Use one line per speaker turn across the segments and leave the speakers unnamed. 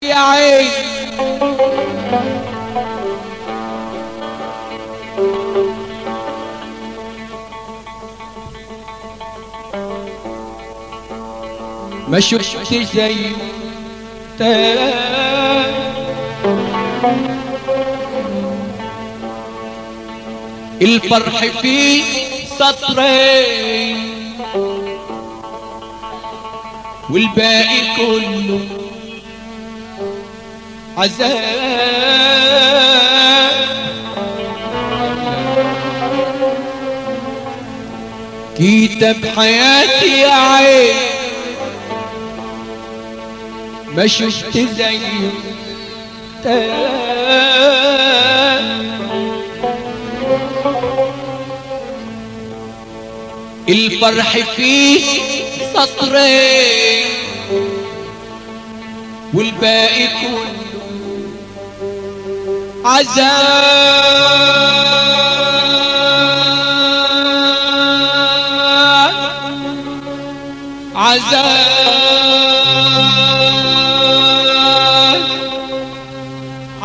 يا عين ما شفت زي الفرح فيه سطرين والباقي كله عذاب كتاب حياتي يا عين ما شفت زيه الفرح فيه سطرين والباقي كله عذاب عذاب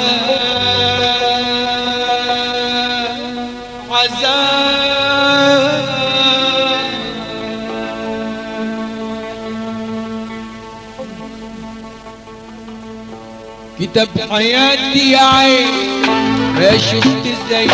عذاب عذاب كتاب حياتي يا عين ما شفت زي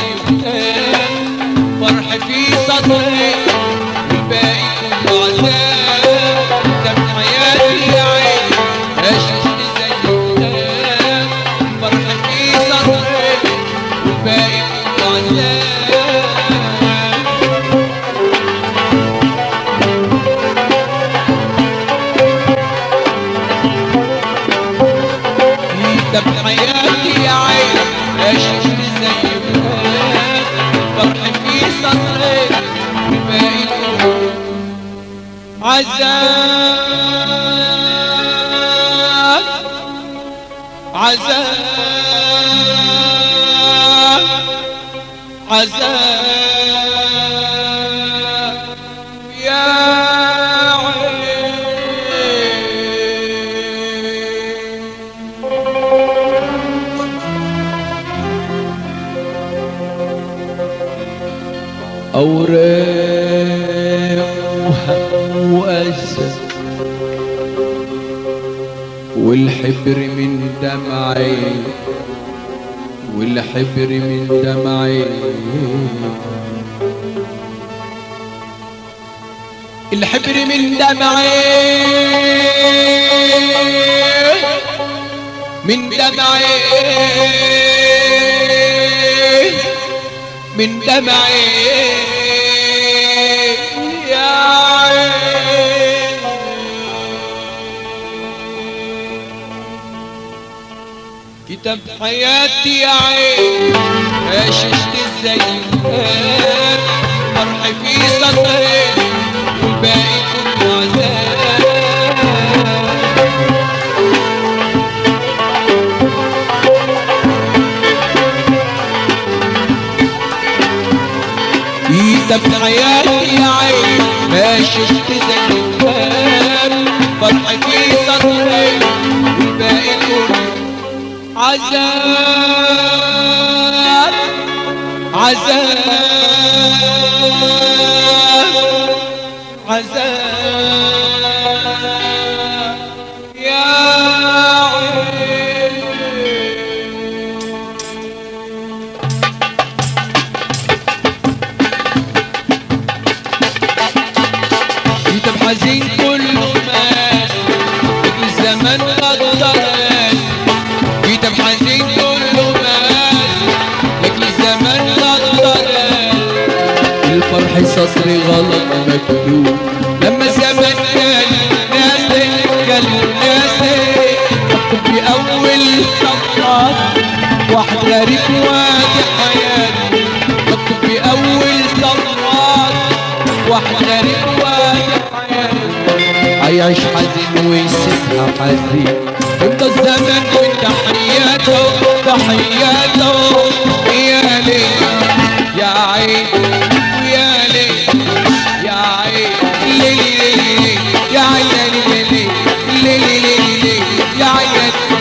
فرح في صدري والباقي كله عذاب كتاب حياتي يا عين ما شفت زي فرح في صدري والباقي كله عذاب كتاب حياتي يا عين عشت زي الناس فرح في صدري والباقي كله عذاب عذاب عذاب يا عين أوراق وهم وأسى والحبر من دمعي والحبر من دمعي الحبر من دمعي من دمعي من دمعي يا عين كتاب حياتي يا عين عشت ازاي فرح في سطري والباقي كله عذاب كتاب حياتي يا عين ما شفت زي الكتاب فرح في سطري والباقي كله عذاب عذاب عذاب يا عين كتاب حزين كله مات الزمن غدران كتاب حزين كله مات لكن الزمن غدران الفرح سطري غلط مكتوب لما الزمن كان ناسي كان ناسي مكتوب في اول صفحات واحد غريب واجه حياتي مكتوب في اول صفحات واحد غريب واجه حياتي هيعيش حزين ويسيبها حزين انت الزمن وتحياته تحياته يا ليل يا عين يا ليل يا عين ليل ليل ليل يا عين ليل ليل ليل ليل يا عين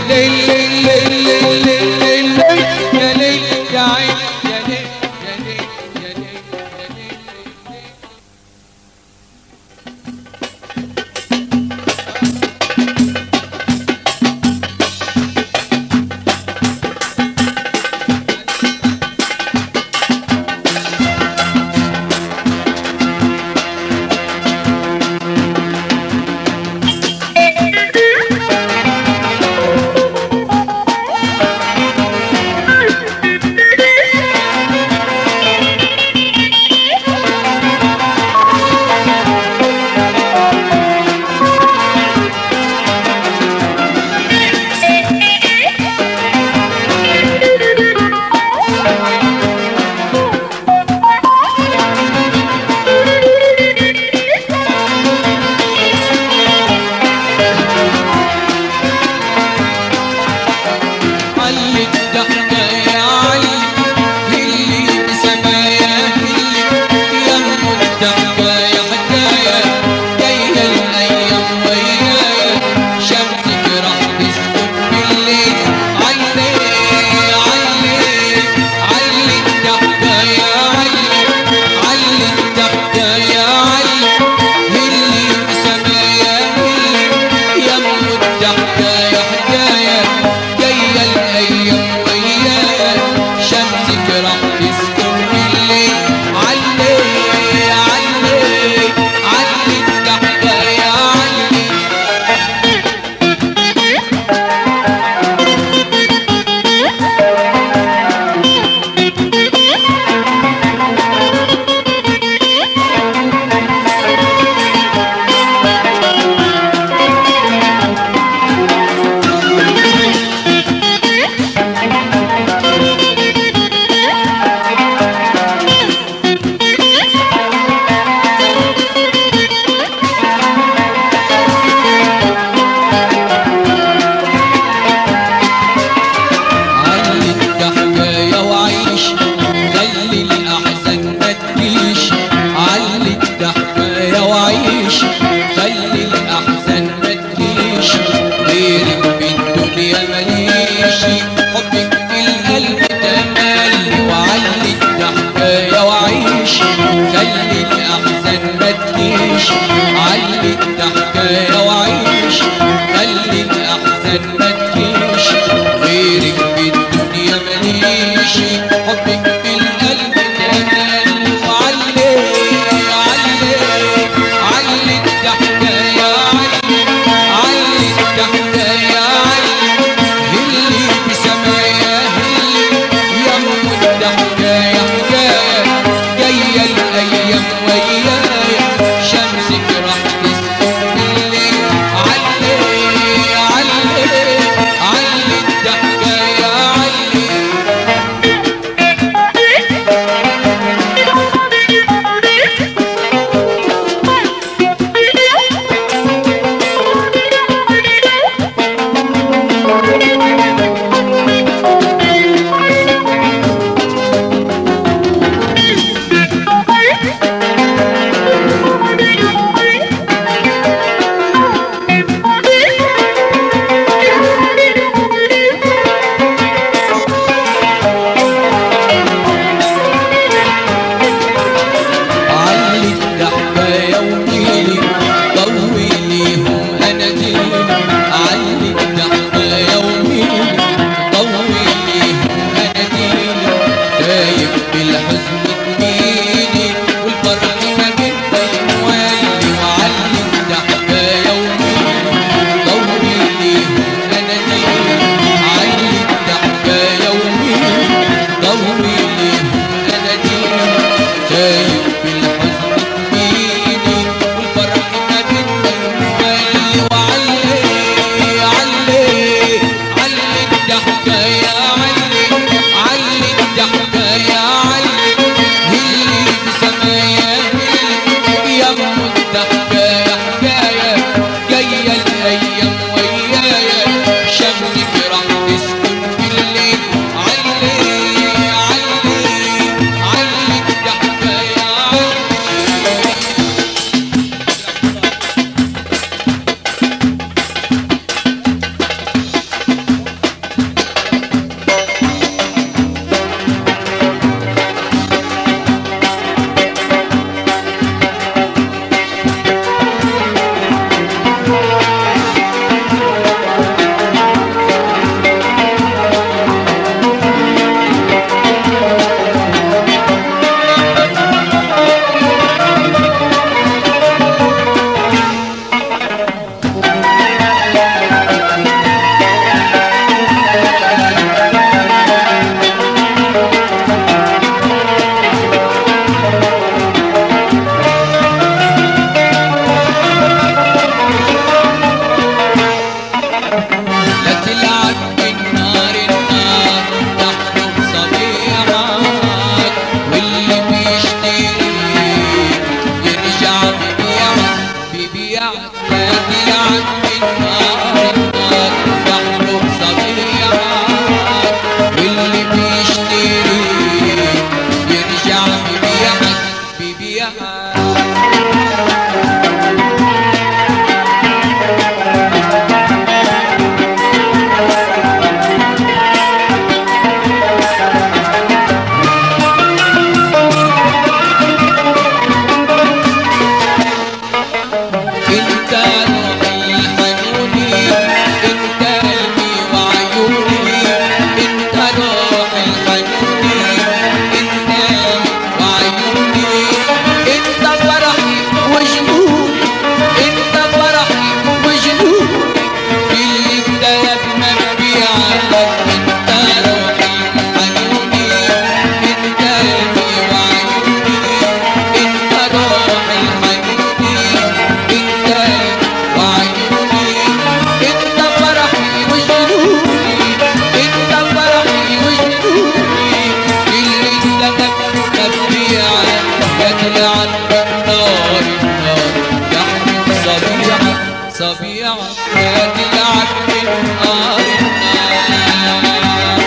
عقلك انت روحي عيوني انت قلبي وعيوني انت روحي عيوني انت قلبي وعيوني انت فرحي وجنوني انت فرحي وجنوني اللي انت مخبي عنك يطلع عنك النار النار يحمل صبيعك صبيعك يطلعك من نار النار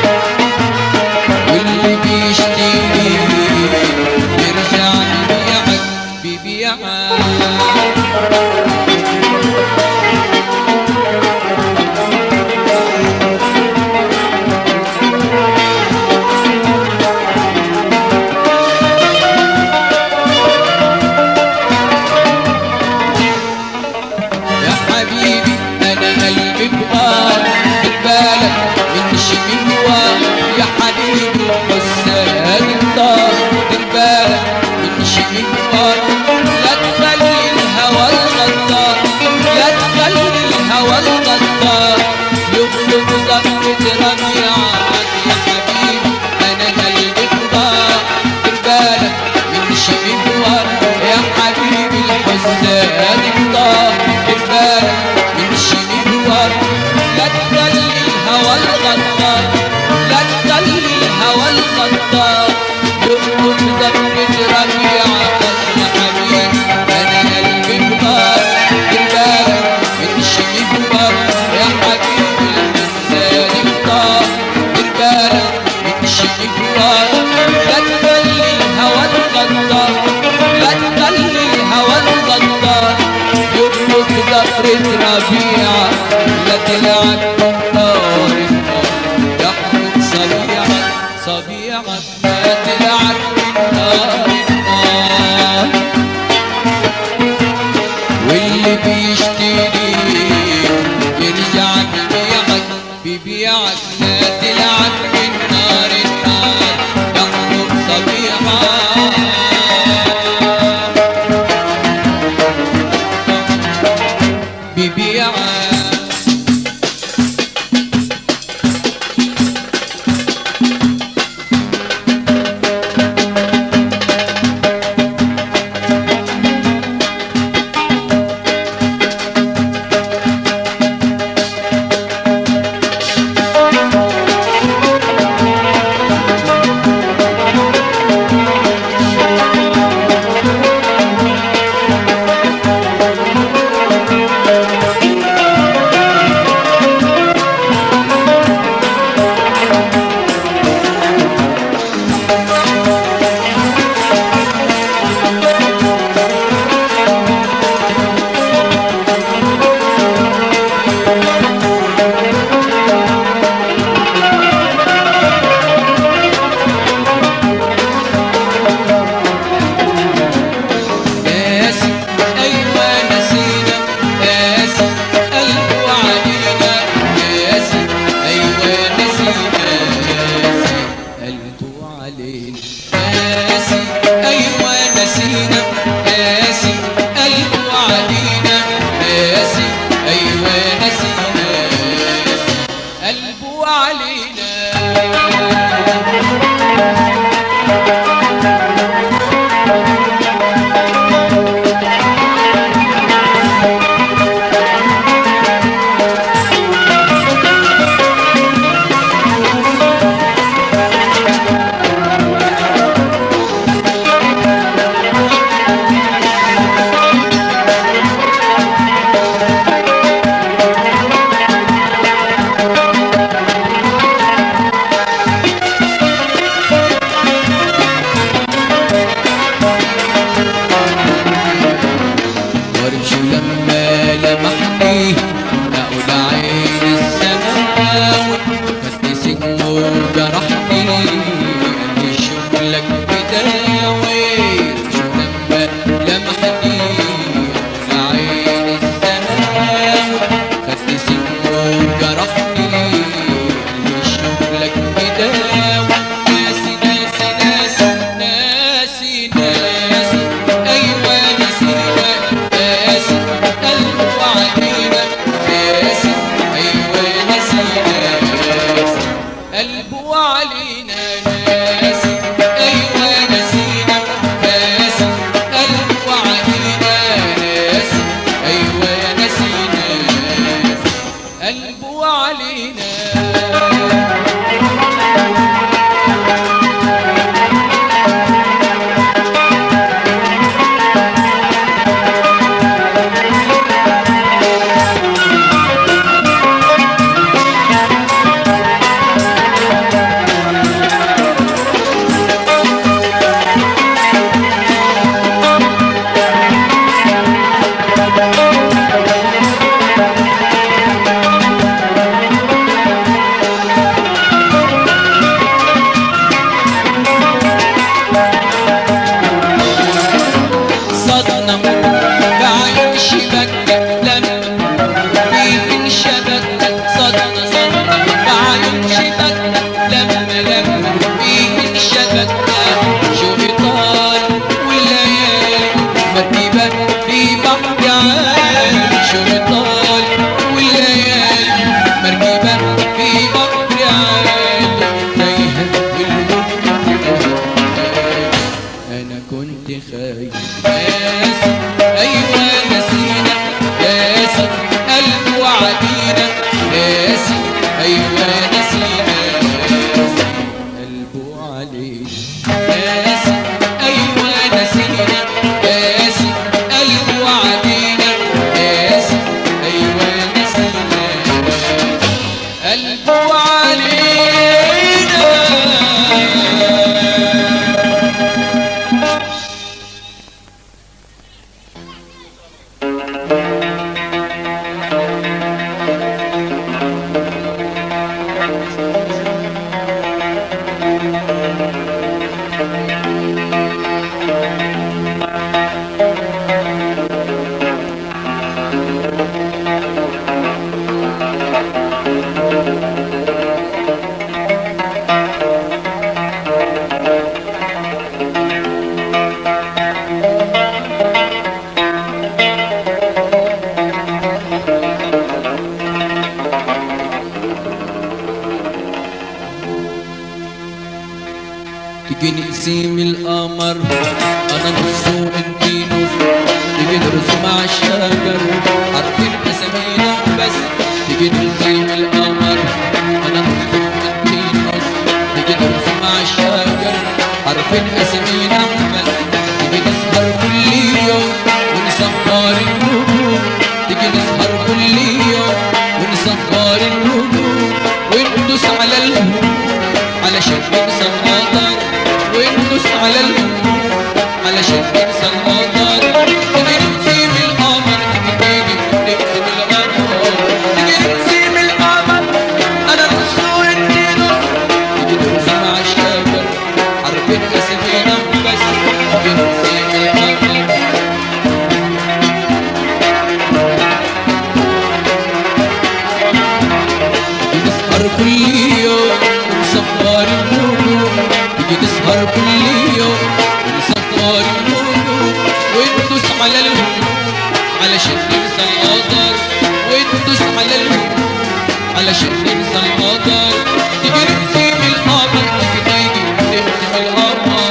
واللي بيشتري يرجع بيبيعك بيبيعك يا حبيبي انا قلبي بغار بالك من شميوة يا حبيبي حسان الدار بالك من شميوة لا تخلي الهوى الغدار لا تخلي الهوى الغدار يخلق ضغط ربيعك يا حبيبي انا قلبي بغار بالك من شميوة يا حبيبي الحسان الدار بالك من شميوة لا تخلي الهوى الغدار لا تخلي الهوى الغدار يخلق ضغط ربيعك يا حبيبي انا قلبي بغار بالك من شميوة يا حبيبي الحسان الدار بالك من شميوة لا تخلي الهوى الغدار لا تخلي الهوى الغدار يخلق ضغط ربيعة لا تلعب نار النار يحرق صبيعك صبيعك لا تلعب نار النار واللي بيشتري يرجع بيبيعك بيبيعك لا تلعب من نار النار يحرق صبيعك بيبيعك قلبه علينا ناسي ايوه نسينا ناسي قلبه علينا ناسي ايوه يا نسينا ناسي قلبه علينا صدنا بعين شبك لما فيه انشبك صدنا صدنا بعين شبك لما لما فيه انشبك شيطان والليالي مركبة في بحر عالي شيطان والليالي مركبة في بحر عالي تايهة والموت انا كنت خايف ناسي ايوه نسينا ناسي قلبه عدينا ناسي ايوه نسينا ناسي قلبه علينا ناسي ايوه نسينا ناسي قلبه عدينا ناسي ايوه نسينا ناسي قلبه علينا تيجي نقسم القمر انا نص وانتي نص تيجي نرسم على الشجر عارفين اسامينا بس تيجي نقسم القمر انا نص وانتي نص تيجي نرسم على الشجر عارفين اسامينا بس تيجي نسهر كل يوم ونسهر النجوم تيجي نسهر كل يوم ونسهر النجوم وندوس على الهموم علشان ننسى القدر وندوس على الهموم علشان ننسى القدر تيجي نقسم القمر تيجي نقسم القمر تيجي نقسم القمر انا نص وانتي نص تيجي نرسم على الشجر عارفين اسامينا بس تيجي نقسم القمر نسهر كل يوم ونسهر النجوم تيجي نسهر كل يوم ونسهر النجوم وندوس على الهموم علشان ننسى القدر وندوس على الهموم علشان ننسى القدر تيجي نقسم القمر تيجي تيجي نقسم القمر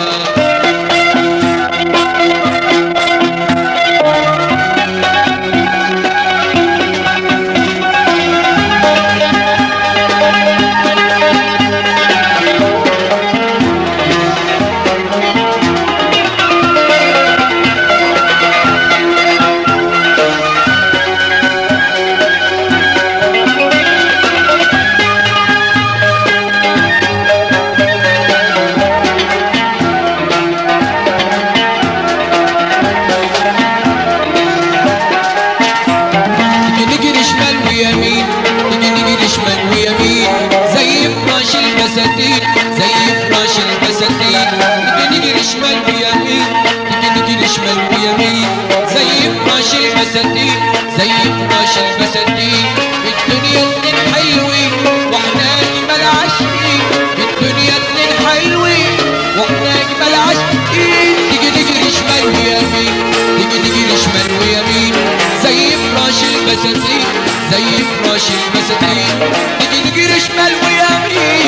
تيجي نجري شمال ويمين تيجي نجري شمال ويمين زي فراش البساتين زي فراش البساتين تيجي نجري شمال ويمين تيجي نجري شمال ويمين زي فراش البساتين زي فراش البساتين الدنيا اتنين حلوين واحنا اجمل عاشقين الدنيا اتنين حلوين واحنا اجمل عاشقين تيجي نجري شمال ويمين تيجي نجري شمال ويمين زي فراش البساتين زي فراش البساتين تيجي نجري شمال ويمين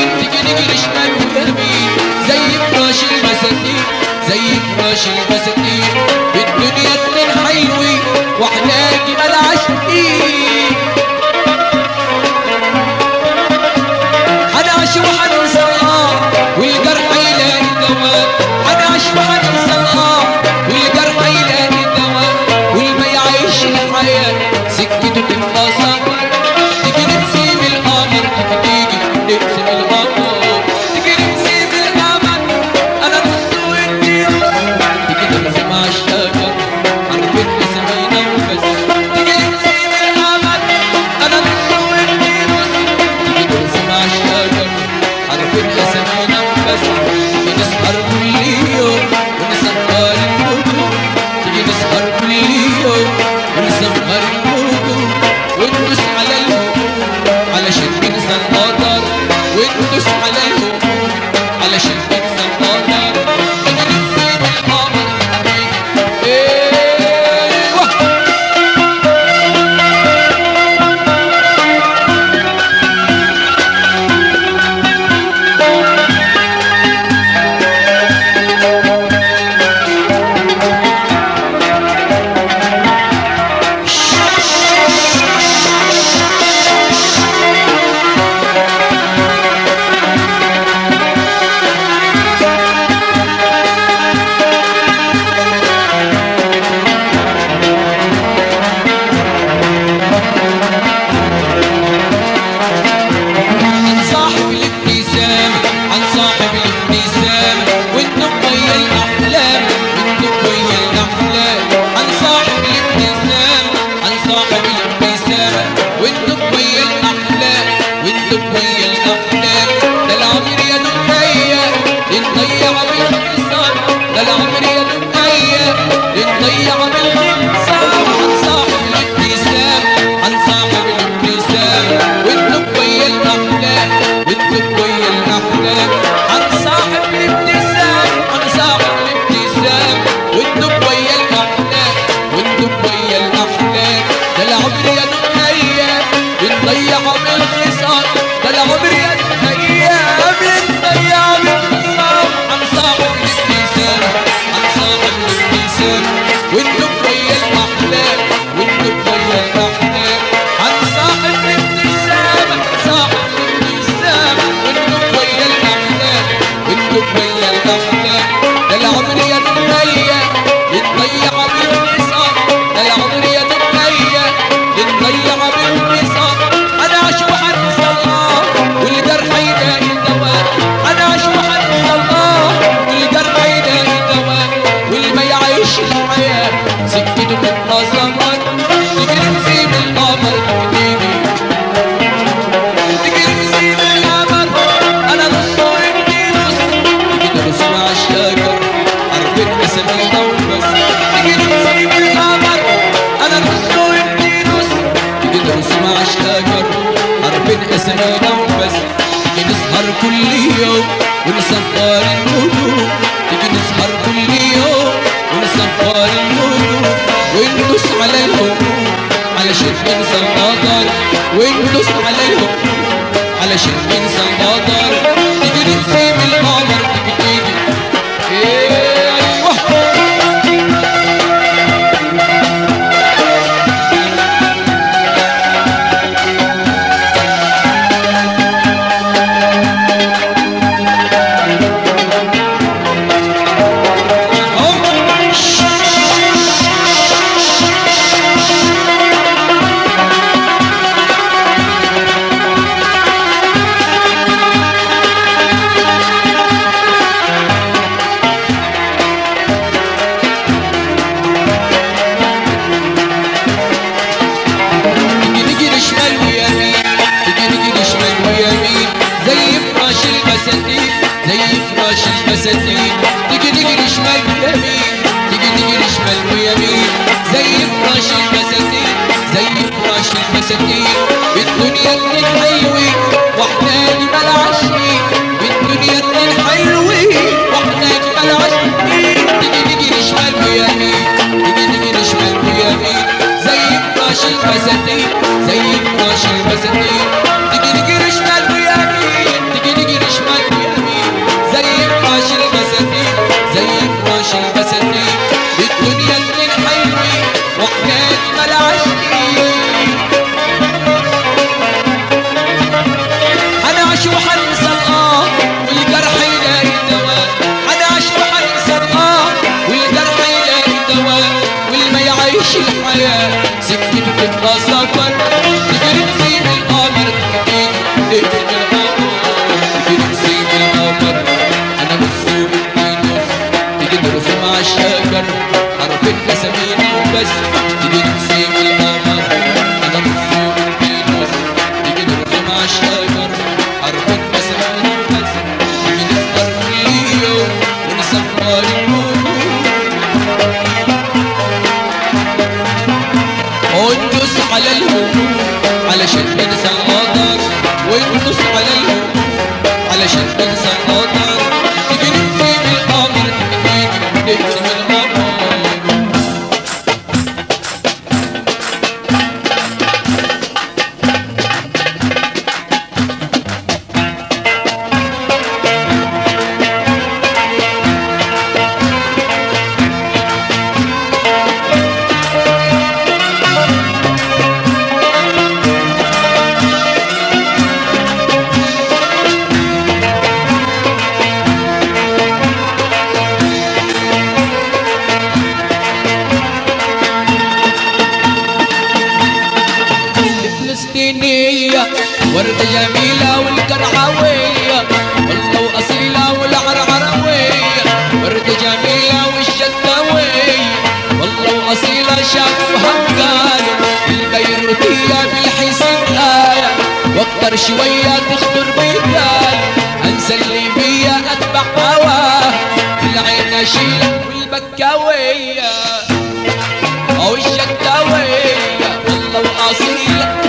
فراش البساتين الدنيا اتنين حلوين واحنا جمال عاشقين هنعيش وهننسى الآه والجرح يلاقي دواء هنعيش وهننسى الآه والجرح يلاقي دواء والما يعيش الحياة سكته تبقى سفر تيجي نسيب القمر تيجي تيجي نسيب القمر تيجي نسيب القمر أنا نص وأنتي نص تيجي نمشي مع الشجر عارفين اسمينا وبس تيجي نسيب القمر أنا نص وأنتي نص تيجي نمشي مع الشجر عارفين اسمينا وبس تيجي نسهر كل يوم ونسهر النجوم تيجي نسهر كل يوم ونسهر النجوم وندوس على الهموم علشان ننسى القدر وندوس على الهموم علشان ننسى القدر تيجي نسيب القمر ايوه عن صاحب الابتسام عن صاحب الابتسام وانتم ويا الاحلام وانتم ويا الاحلام عن صاحب الابتسام عن صاحب الابتسام وانتم ويا الاحلام وانتم ويا الاحلام ده العمر يا دنيا نضيع بالخصام ده العمر يا دنيا نضيع بالخصام عن صاحب الابتسام عن صاحب الابتسام وانتم ويا الاحلام وانتم ويا الاحلام عن صاحب الابتسام عن صاحب الابتسام وانتم ويا الاحلام وانتم ويا الاحلام ده العمر يا دنيا بنضيع بالخصام ده العمر يا دنيا بنضيع بالخصام عن صاحب الابتسام عن صاحب الابتسام وانتم ويا الاحلام وانتم ويا الاحلام عن صاحب الابتسام صاحب الابتسام وانتم ويا الاحلام وانتم ويا الاحلام ده العمر يا دنيا بنضيع بالخصام ده العمر يا دنيا بنضيع بالخصام انا عاش وحنسى الله والجرح يلاقي دواء انا عاش وحنسى الله والجرح يلاقي دواء واللي ما يعيش الحياه سكته تبقى سمر تيجي نسيب القمر تيجي تيجي نسيب القمر انا نص وانتي نص تيجي نرسم على الشجر عارفين اسامينا وبس تيجي نسيب القمر انا نص وانتي نص تيجي نرسم على الشجر عارفين اسامينا وبس تيجي نسهر كل يوم ونسهر النجوم تيجي نسهر كل يوم ونسهر النجوم وندوس على الهموم علشان ننسى القدر وندوس على الهموم علشان ننسى القدر تيجي نسيب القمر تيجي تيجي ايوه تيجي نجري شمال ويمين تيجي نجري شمال ويمين زي فراش البساتين زي فراش البساتين تيجي نجري شمال ويمين تيجي نجري شمال ويمين زي فراش البساتين زي فراش البساتين الدنيا اتنين حلوين واحنا جبال عاشقين الدنيا اتنين حلوين واحنا جبال عاشقين تيجي نجري شمال ويمين تيجي نجري شمال ويمين زي فراش البساتين زي فراش البساتين تيجي نجري شمال ويمين تيجي نجري شمال ويمين زي فراش البساتين زي فراش البساتين يبقى سفر تجري نسيم القمر تجري نسيم القمر تجري نسيم القمر انا نص وانتي نص تيجي نرسم على الشجر حرف الكسمين وبس تيجي نسيم القمر انا نص وانتي نص تيجي نرسم على الشجر حرف الكسمين وبس تيجي نسهر كل يوم ونسفر النجوم وندوس على الهموم علشان ننسى القدر وندوس على الهموم علشان ننسى القدر تيجي نسيب القمر تيجي نسيب القمر الفلسطينية وردة جميلة والقرعوية والله وأصيلة والعرعروية وردة جميلة والشتوية والله وأصيلة شافوها وقالوا البيروتية بالحسن آية واكتر شوية تخطر بيدال أنسى اللي بيا أتبع هواه العين أشيلة والبكاوية أو الشتاوية والله وأصيلة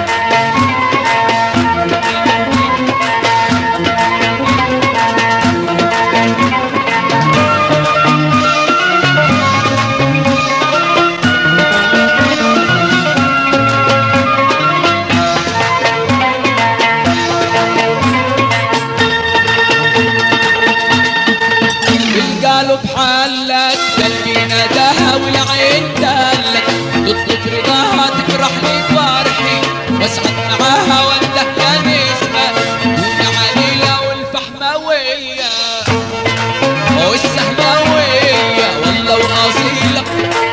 القلب حلت قلبي نداها والعين دلت تطلب رضاها تفرح لي فرحي واسعد معاها وانده نسمة والعليلة والفحماوية والسهلاوية والله وأصيلة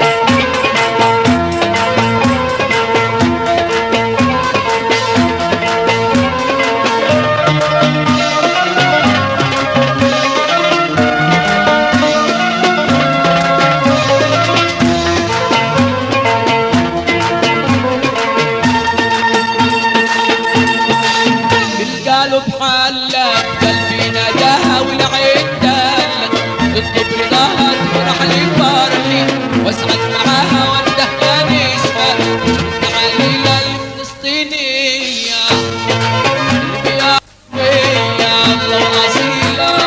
بالقلب حلت قلبي نداها والعين دلت تطلب رضاها تفرح لي فرحي واسعد معاها وانده نسمة عليلة الفلسطينية يا يا الله أصيلة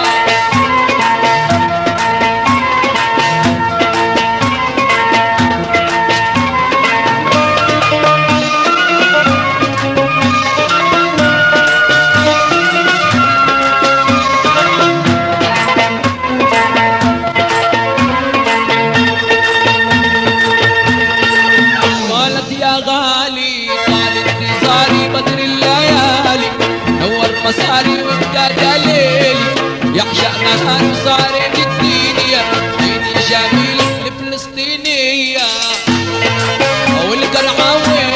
قالت يا غالي طال انتظاري بدر الليالي نور مساري وابتدى ليلي يعشق نهار وصارت الدنيا عين الجميل الفلسطينية والقرعاوي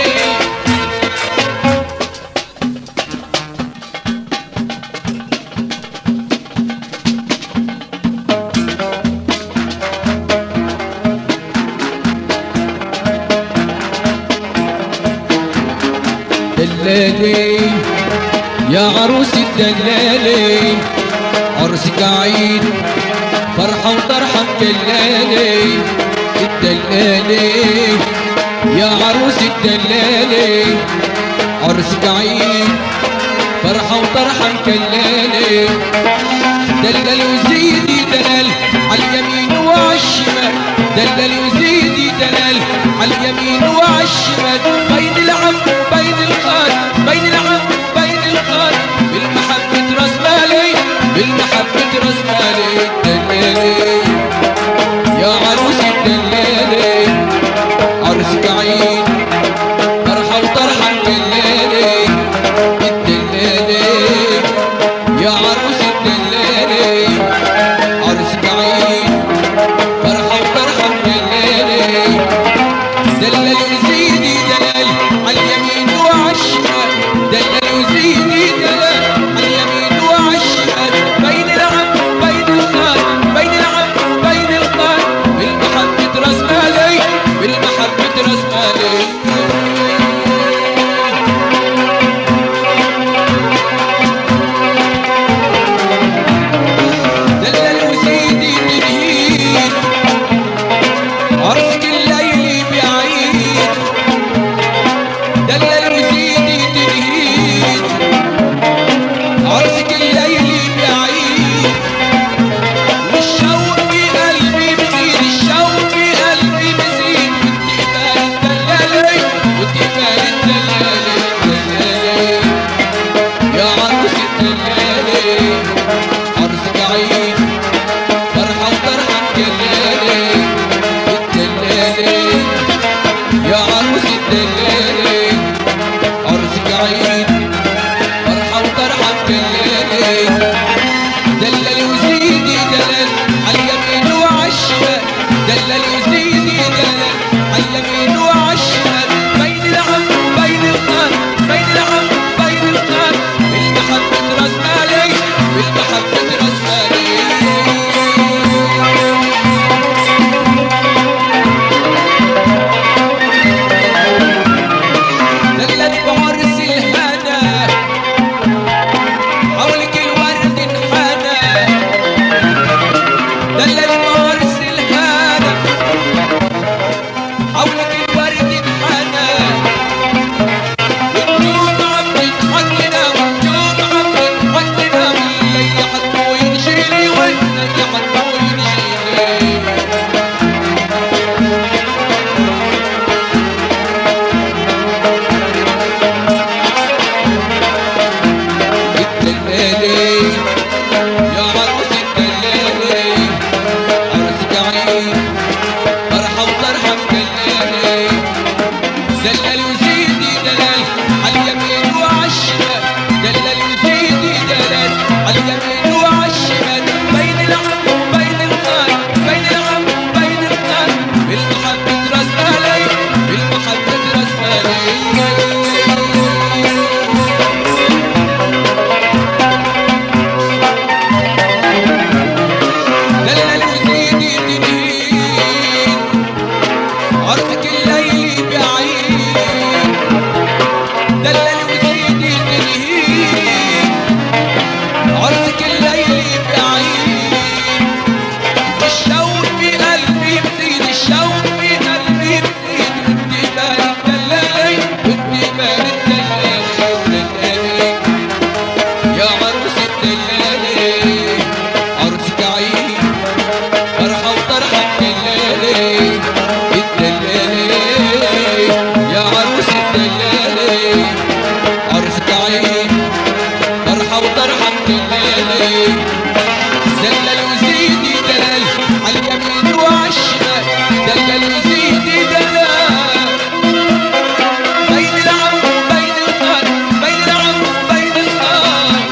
دلالي يا عروس الدلالي عرسك عيد فرحة وطرحة مدلالي الدلالي يا عروس الدلالي عرسك عيد فرحة وطرحة مكلالي دلل وزيدي دلل على اليمين وعلى الشمال دلل وزيدي دلل على اليمين وعلى الشمال بين العم وبين الخال بين العم وبين الخال بالمحبة راس مالي بالمحبة راس مالي دلالي يا عروس الدلالي عرسك عيد فرحة وطرحة الدلالي الدلالي يا عروس الدلالي عرسك عيد فرحة وطرحة الدلالي دلل وزيدي دلال الدلالي عرسك عيد فرحة وفرحة الدلالي الدلالي يا عروس الدلالي عرسك عيد فرحة وفرحة الدلالي دلل وزيدي دلل على اليمين وعلى الشمال دلل وزيدي دلل على اليمين وعلى الشمال بين العم بين القلب بين العم بين القلب بالمحبة راس مالي بالمحبة راس مالي دلت بعرس الهنا حولك الورد انحنى دلت بعرس الهنا حولك الورد انحنى والنجوم عم تضحك لنا والنجوم عم تضحك لنا والليل حتمو ينشيلي والليل حتمو ينشيلي الدلالي يا عروس الدلالي عروسك عيد فرحة وطرحة مدلالي دلل وزيدي دلال على اليمين وعلى الشمال دلل وزيدي دلال على اليمين وعلى الشمال بين العم وبين القلب بين العم وبين القلب بالمحبة راس مالي بالمحبة راس مالي دلل وزيدي تنهين عرفك الليل بعيد دلل وزيدي تنهين عرفك الليل بعيد الشوق في قلبي بزيد الشوق في قلبي بزيد وانتي مال الدلالي وانتي مال الدلالي الدلالي يا عروس الدلالي عروسك عيد فرحة وطرحة الدلالي الدلالي يا عروس الدلالي عروسك عيد فرحة وطرحة الدلالي دلل وزيدي دلال على اليمين وعلى الشمال دلل وزيدي دلال بين العم وبين القلب بين العم وبين القلب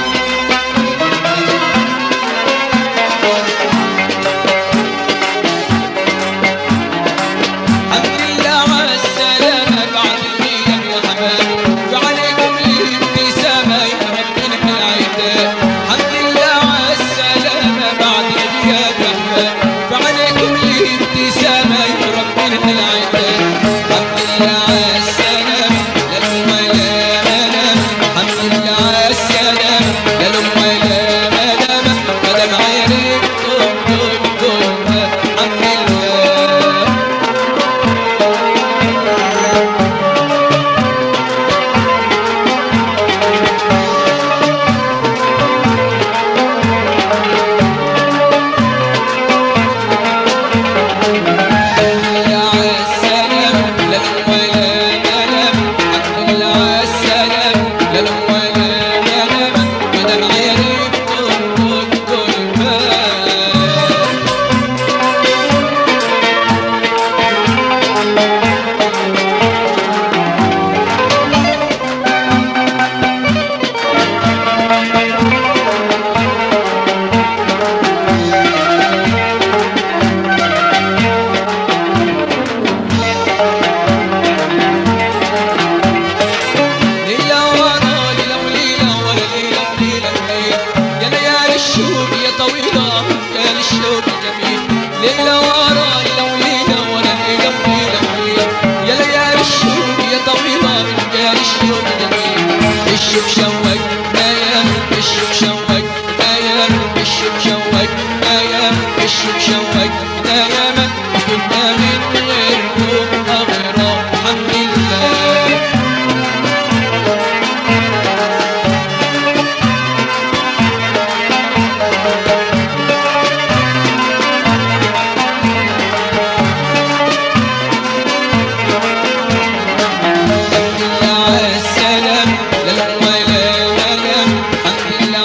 الحمد لله على السلامة بعد الميلاد يا حمام وعليكم الابتسامة يا ربنا من العتاب الحمد لله على السلامة بعد الميلاد يا حمام وعليكم الابتسامة يا ربنا من العتاب الحمد لله على السلامة لا لوم ولا ملام الحمد لله على السلامة لا لوم ولا ملام مدام عينيك طول طول طول الحمد لله يا السلام لا لوم ولا ملام الحمد لله على السلام لا لوم ولا ملام مدام عينيك طول طول طول بال ليلة ورا ليلة وليلة ورا ليلة وليلة وليلة يا ليالي الشوق يا طويلة يا للشوق جميل ليلة ورا ليلة وليلة ورا ليلة وليلة وليلة يا ليالي الشوق يا طويلة يا للشوق جميل الشوق شوق نايم الشوق شوق نايم الشوق شوق نايم الشوق شوق نايم كنا من غيركم أغرى الحمد لله الحمد لله على السلام لا لوم ولا ملام الحمد لله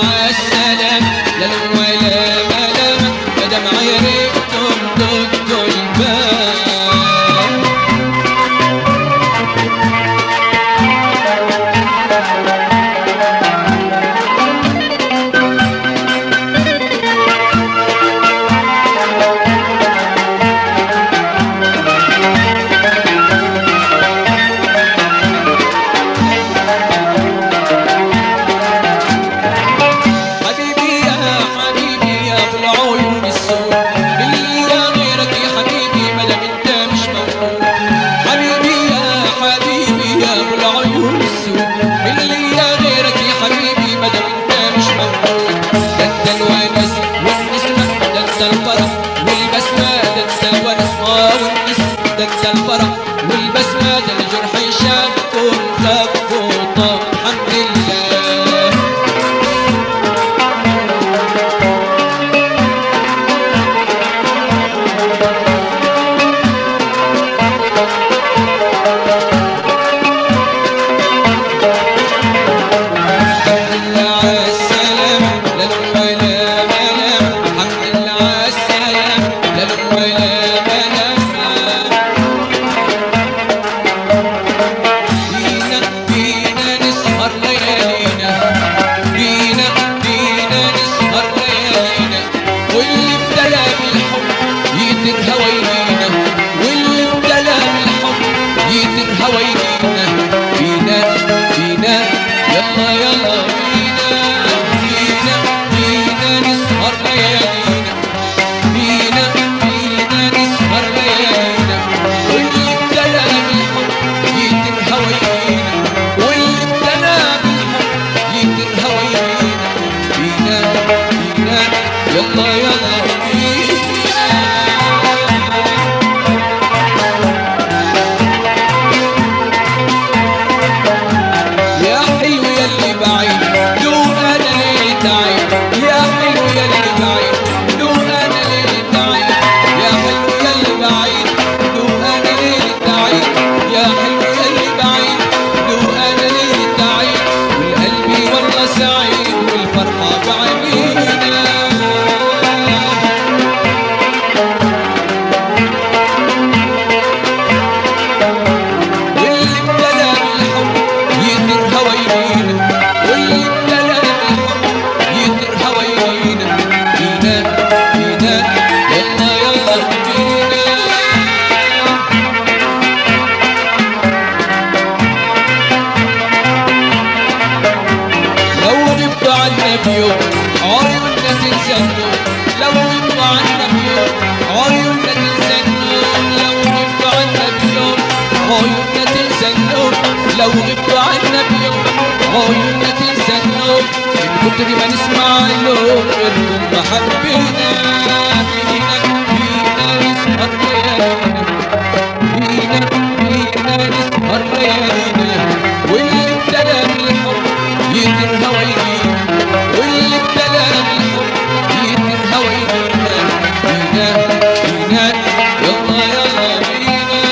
والفرحة بعينينا واللي ابتلى بالحب يدير هوايينا واللي ابتلى بالحب يدير هوايينا فينا فينا يلا يلا فينا لو غبت عنا بيوم عيوننا تنسى النوم لو غبت عنا بيوم عيوننا تنسى النوم لو غبت عنا بيوم عيوننا تنسى النوم لو غبت عنا بيوم عيوننا تنسى النوم من كتر ما نسمع اللوم غيركم ما حبينا فينا فينا نسهر ليالينا فينا فينا نسهر ليالينا واللي ابتلى بالحب يدير هواينا واللي ابتلى بالحب يدير هواينا فينا فينا يلا يلا بينا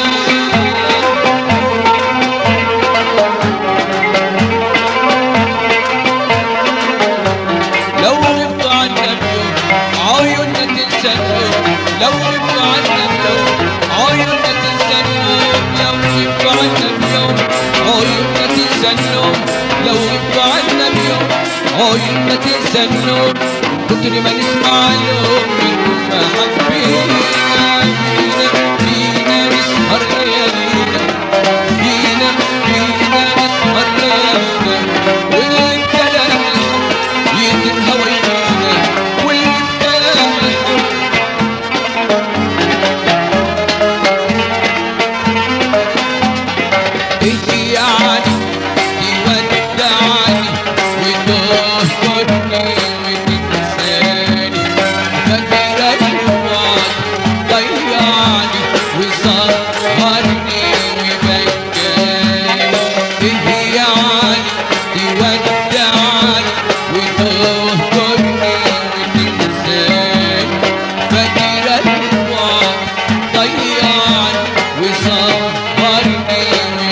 لو غبت عنا بيوم عيوننا تنسى النوم لو غبت عنا بيوم عيوننا تنسى النوم لو غبت عنا بيوم عيوننا تنسى النوم لو غبت عنا بيوم عيوننا تنسى النوم من كتر ما نسمع اللوم منكم ما حبينا فينا فينا نسهر ليالينا فينا فينا نسهر ليالينا واللي ابتلى بالحب يدير هواينا واللي ابتلى بالحب ايه يعني يودعني وتهجرني وتنساني فاكر الوعد ضيعني وسهرني وبكاني ايه يعني تودعني وتهجرني وتنساني فاكر الوعد ضيعني وسهرني وبكاني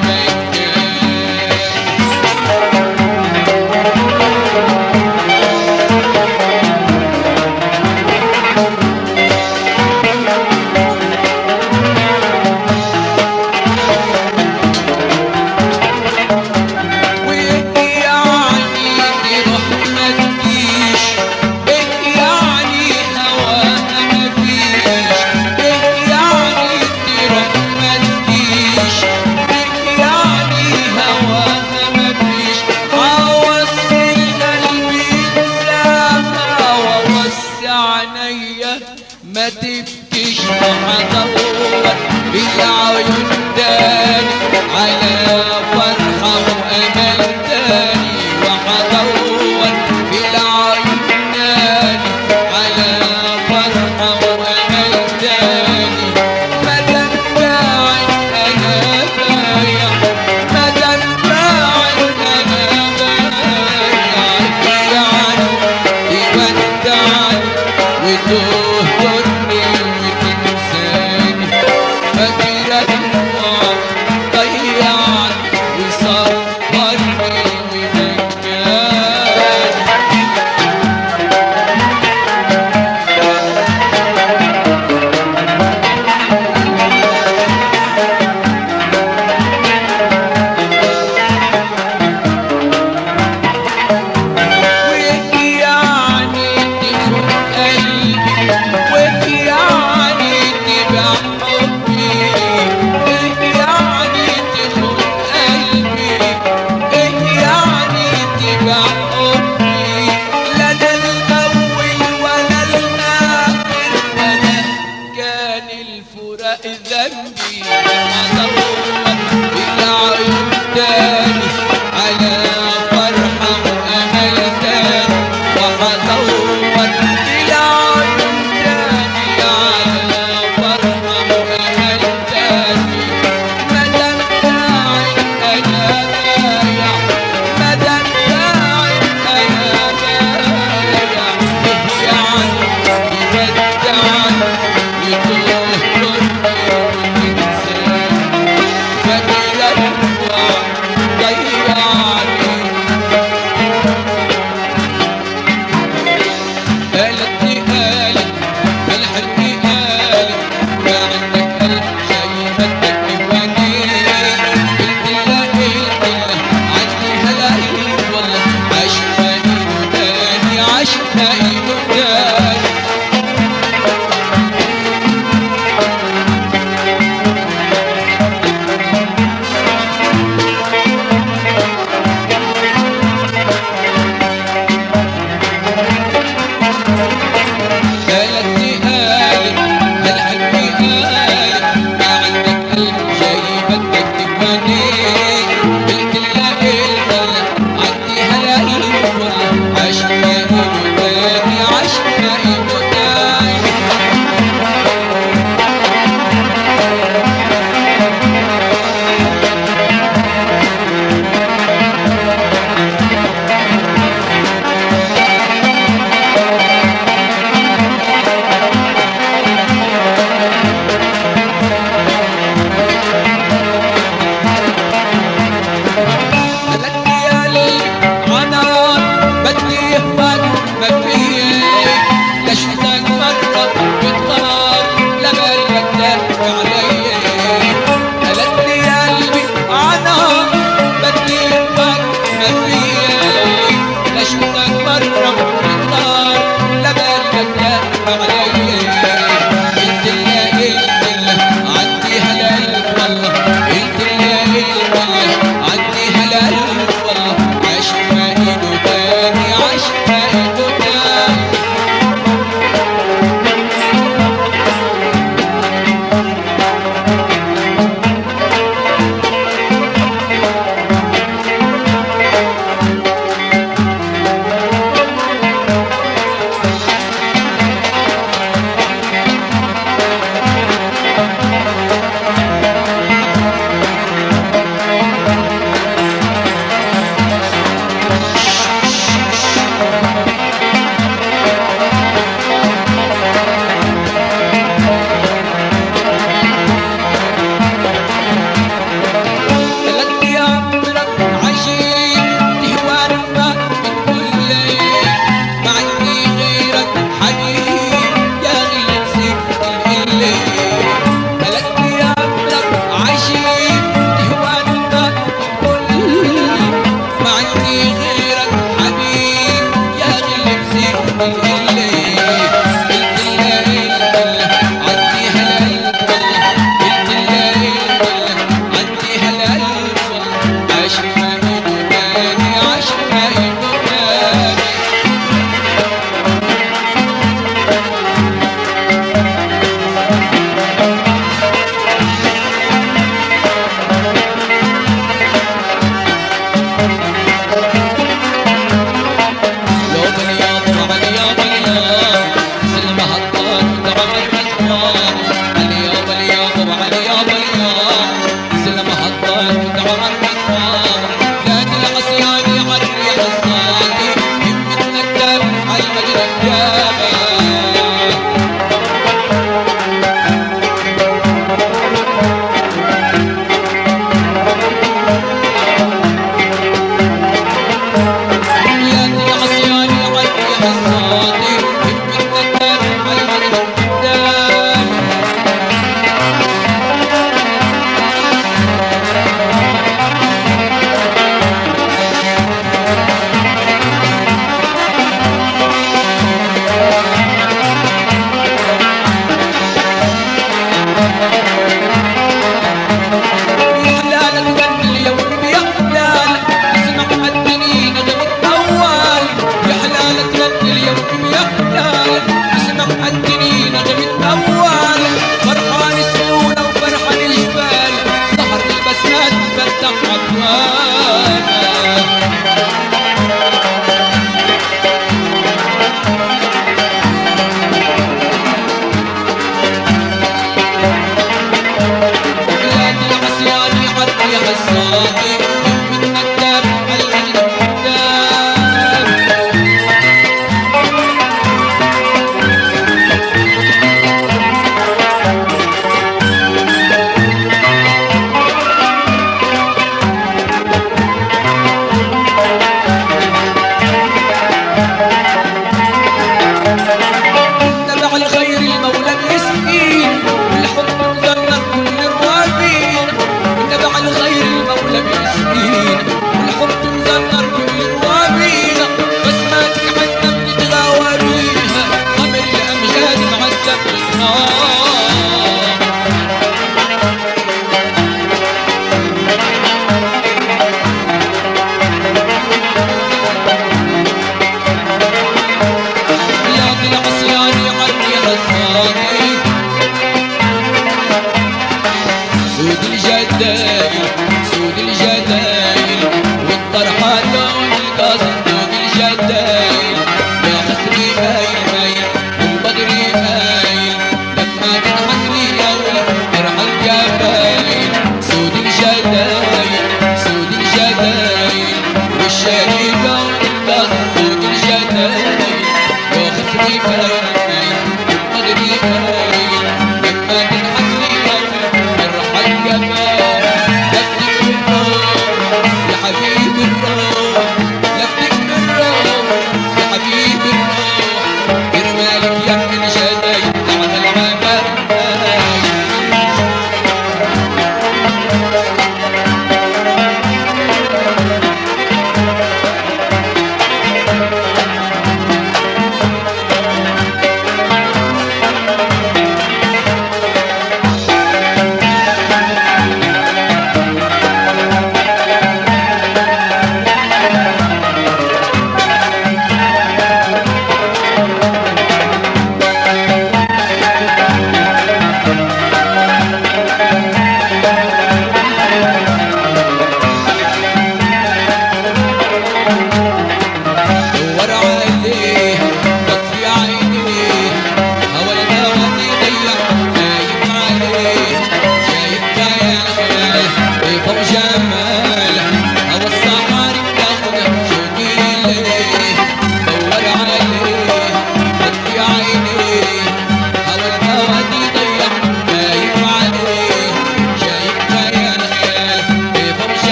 وايه يعني تروح ما تجيش ايه يعني هواها ما فيش ايه يعني تروح ما تجيش ايه يعني هواها ما فيش اوصي قلبي سما واوسع عينيا ما تبكيش وهدور بالعيون تاني على فرحة وأمل تاني وهدور بالعيون تاني على فرحة وأمل تاني مادام باعد أنا بايع مادام باعد أنا بايع يعني يودعني وتهجرني وتنساني فاكرة الوعد ضيعني وصبرني وبكاني ويعني تخون قلبي ويعني تبيع حبي ويعني تخون قلبي ويعني تبيع حبي لا ده الأول ولا الآخر ولا كان الفراق ذنبي أدور بالعيون تاني على فرحة وأمل تاني وهدور بالعيون تاني على فرحة وأمل تاني مادام باعد أنا بايع مادام باعد أنا بايع يعني يودعني يتهجرني وتنساني فاكر الوعد ضيعني مجد الجبل يا عصيان العد يا الصادي من قدام على المجد قدام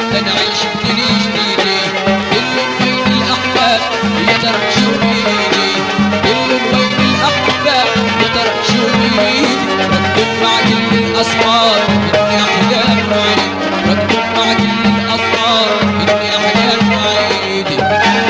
تنعيش بدني جديدة كل بين الأحباب يا ترى شو بيدي كل بين الأحباب يا ترى شو بيدي ركب مع كل الأسرار إني أحلام وعيد ركب مع كل الأسرار إني أحلام وعيد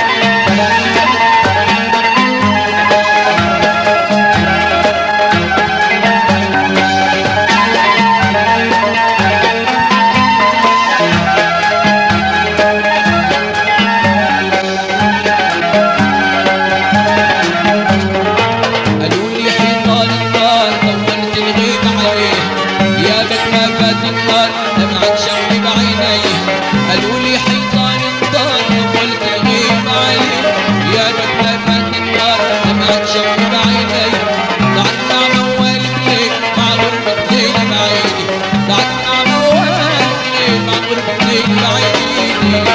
قالوا لي حيطان الدار طولت الغيب عليه يا بك ما فات النار دمعة شوي بعينيه قالوا لي حيطان الدار طولت الغيب عليه يا بك ما فات النار دمعة شوي بعينيه ضعت مع موال الليل مع غربة ليل بعيني ضعت مع موال الليل مع غربة ليل بعيني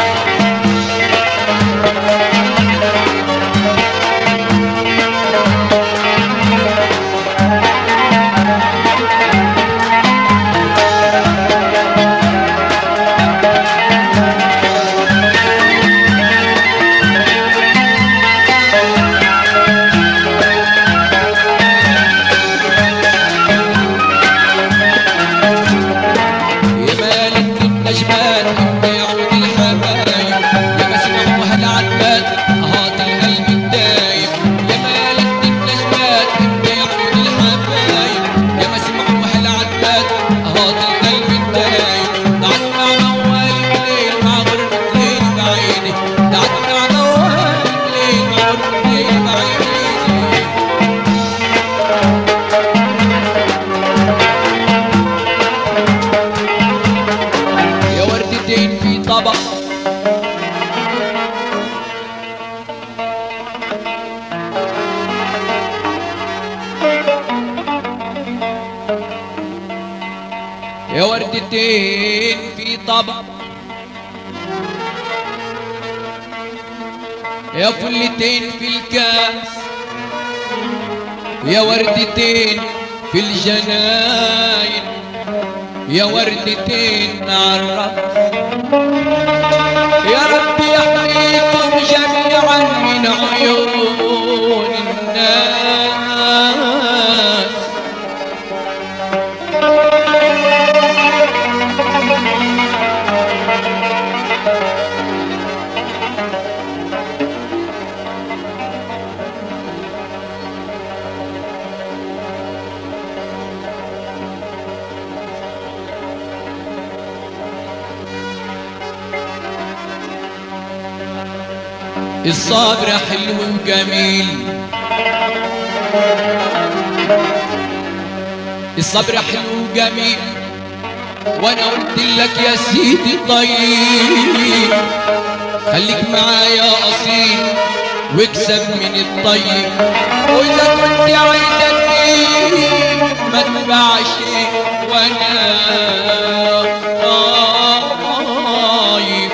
يا مالك النجمان انت يعود الحبايب يا مسموح هالعتبات هات القلب الدايب يا مالك النجمان انت يعود الحبايب يا مسموح هالعتبات هات القلب الدايب دعت مع موال الليل مع غربة ليل بعيني دعت مع موال الليل مع غربة ليل بعيني يا وردتين في طبق يا وردتين في طبق يا فلتين في الكاس يا وردتين في الجناين يا وردتين عالرقص يا رب يحميكم جميعا من عيون الناس الصبر حلو وجميل الصبر حلو وجميل وانا قلت لك يا سيدي طيب خليك معايا اصيل واكسب من الطيب واذا كنت عايزني ما تباعش وانا طيب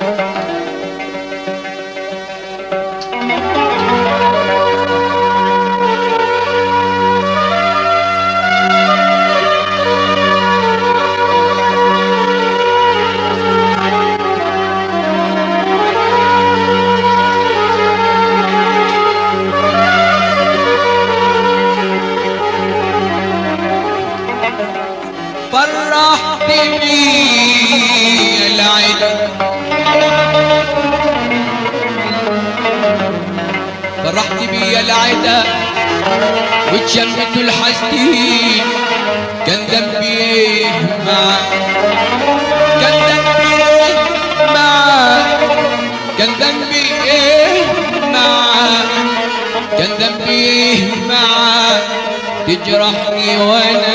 فرحت بي العين فرحت بي العدا وتشمت الحسدين كان ذنبي ايه معاك كان ذنبي ايه معاك كان ذنبي ايه معاك كان ذنبي ايه معاك تجرحني وانا